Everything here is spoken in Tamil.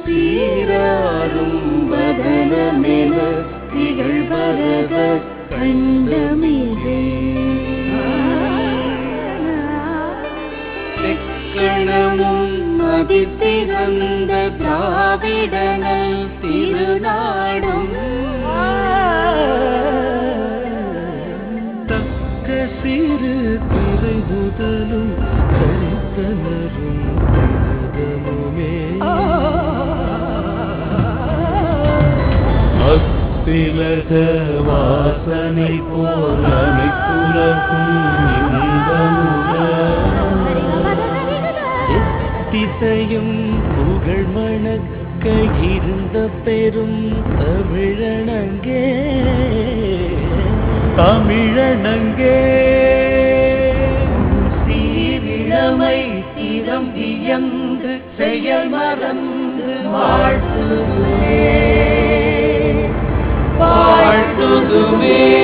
சீராரும் வதனமென திகழ்வரத கண்டமிது தெக்கணமும் மதிசிறந்த திராவிடனல் திருநாடும் தக்க சிறு திரை முதலும் தரித்தனரும் அமுதமுமே அத்திலக வாசனை போல் அனைத்துலகும் இன்பமுற திசையும் புகழ் மணக்க இருந்த பெரும் தமிழனங்கே தமிழனங்கே சீரிழமை சிரம் வியந்து செயல் மறந்து வாழ்த்துதுமே வாழ்த்துதுமே